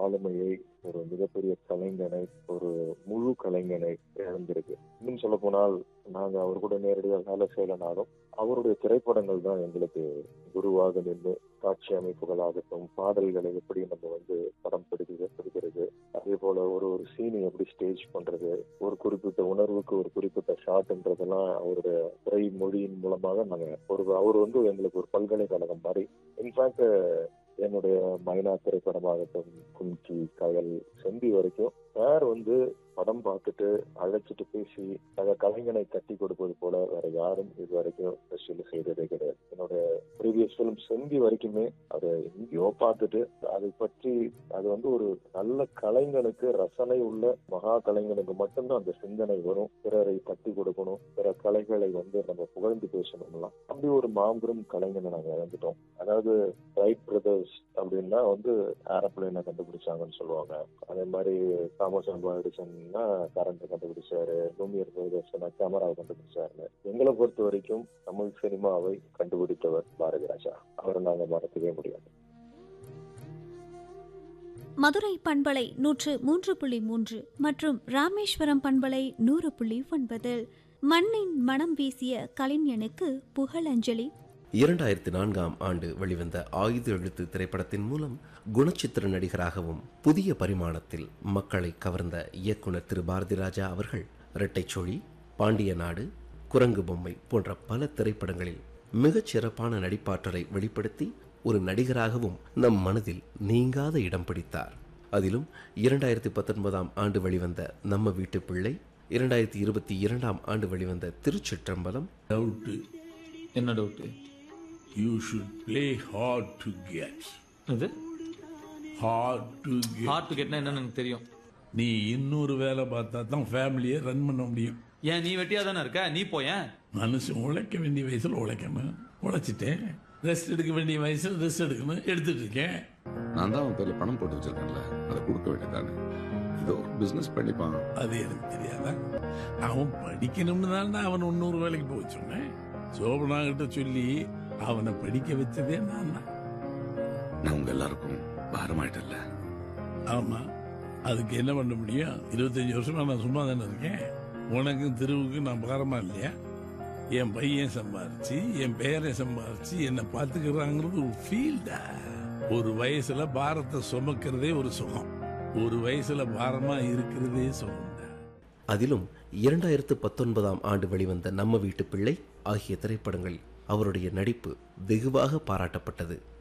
ஆளுமையை ஒரு மிகப்பெரிய கலைஞனை ஒரு முழு கலைஞனை இழந்திருக்கு இன்னும் சொல்ல போனால் நாங்க அவர் கூட நேரடியாக வேலை செய்யலனாலும் அவருடைய திரைப்படங்கள் தான் எங்களுக்கு குருவாக நின்று காட்சி அமைப்புகளாகட்டும் பாடல்களை எப்படி நம்ம வந்து படம் பிடிக்கிறது பிடிக்கிறது அதே போல ஒரு ஒரு சீனை எப்படி ஸ்டேஜ் பண்றது ஒரு குறிப்பிட்ட உணர்வுக்கு ஒரு குறிப்பிட்ட ஷாட்ன்றதெல்லாம் அவருடைய திரை மொழியின் மூலமாக நாங்க ஒரு அவர் வந்து எங்களுக்கு ஒரு பல்கலைக்கழகம் மாதிரி இன்ஃபேக்ட் என்னுடைய மைனா திரைப்படமாகட்டும் கும்கி கயல் செந்தி வரைக்கும் சார் வந்து படம் பார்த்துட்டு அழைச்சிட்டு பேசி அந்த கலைஞனை தட்டி கொடுப்பது போல வேற யாரும் இது வரைக்கும் ஸ்பெஷல் செய்ததே கிடையாது என்னோட ப்ரீவியஸ் ஃபிலிம் செந்தி வரைக்குமே அதை எங்கேயோ பார்த்துட்டு அதை பற்றி அது வந்து ஒரு நல்ல கலைஞனுக்கு ரசனை உள்ள மகா கலைஞனுக்கு மட்டும்தான் அந்த சிந்தனை வரும் பிறரை தட்டி கொடுக்கணும் பிற கலைகளை வந்து நம்ம புகழ்ந்து பேசணும்லாம் அப்படி ஒரு மாபெரும் கலைஞனை நாங்க இழந்துட்டோம் அதாவது ரைட் பிரதர்ஸ் அப்படின்னா வந்து ஏரோப்ளைனை கண்டுபிடிச்சாங்கன்னு சொல்லுவாங்க அதே மாதிரி தாமஸ் அல்வா எடிசன்னா கரண்ட் கண்டுபிடிச்சாரு லூமியர் பிரதர்ஸ்னா கேமராவை கண்டுபிடிச்சாருன்னு எங்களை பொறுத்த வரைக்கும் தமிழ் சினிமாவை கண்டுபிடித்தவர் பாரதி ராஜா அவரை நாங்க மறக்கவே முடியாது மதுரை பண்பலை நூற்று மூன்று புள்ளி மூன்று மற்றும் ராமேஸ்வரம் பண்பலை நூறு புள்ளி ஒன்பதில் மண்ணின் மனம் வீசிய கலைஞனுக்கு புகழஞ்சலி இரண்டாயிரத்தி நான்காம் ஆண்டு வெளிவந்த ஆயுத எழுத்து திரைப்படத்தின் மூலம் குணச்சித்திர நடிகராகவும் புதிய பரிமாணத்தில் மக்களை கவர்ந்த இயக்குனர் திரு பாரதிராஜா அவர்கள் இரட்டைச்சொழி பாண்டிய நாடு குரங்கு பொம்மை போன்ற பல திரைப்படங்களில் மிகச் சிறப்பான நடிப்பாற்றலை வெளிப்படுத்தி ஒரு நடிகராகவும் நம் மனதில் நீங்காத இடம் பிடித்தார் அதிலும் இரண்டாயிரத்தி பத்தொன்பதாம் ஆண்டு வெளிவந்த நம்ம வீட்டு பிள்ளை இரண்டாயிரத்தி இருபத்தி இரண்டாம் ஆண்டு வெளிவந்த திருச்சிற்றம்பலம் டவுட்டு என்ன doubt you should play hard to get இது hard to get hard to கெட்னா என்னன்னு எனக்கு தெரியும் நீ இன்னொரு வேலை பார்த்தா தான் ஃபேமிலியை ரன் பண்ண முடியும் ஏன் நீ வெட்டியா தானே இருக்க நீ போயேன் மனுஷன் உழைக்க வேண்டிய வயசுல உழைக்கணும் உழைச்சிட்டேன் ரெஸ்ட் எடுக்க வேண்டிய வயசுல ரெஸ்ட் எடுக்கணும் எடுத்துட்டு இருக்கேன் நான் தான் அவன் பேர்ல பணம் போட்டு வச்சிருக்கேன்ல அதை கொடுக்க வேண்டியதானே ஏதோ பிசினஸ் பண்ணிப்பான் அது எனக்கு தெரியாதா அவன் படிக்கணும்னு தான் அவன் இன்னொரு வேலைக்கு போக சொன்னேன் சோபனா கிட்ட சொல்லி அவனை படிக்க வச்சதே நான் தான் நான் உங்க எல்லாருக்கும் பாரமாயிட்டல ஆமா அதுக்கு என்ன பண்ண முடியும் இருபத்தஞ்சு வருஷமா நான் சும்மா தானே இருக்கேன் உனக்கும் தெருவுக்கு நான் பாரமா இல்லையா என் பையன் சம்பாரிச்சு என் பேரை சம்பாரிச்சு என்னை பாத்துக்கிறாங்கிறது ஒரு ஃபீல்டா ஒரு வயசுல பாரத்தை சுமக்கிறதே ஒரு சுகம் ஒரு வயசுல பாரமா இருக்கிறதே சுகம்டா அதிலும் இரண்டாயிரத்து பத்தொன்பதாம் ஆண்டு வெளிவந்த நம்ம வீட்டு பிள்ளை ஆகிய திரைப்படங்களில் அவருடைய நடிப்பு வெகுவாக பாராட்டப்பட்டது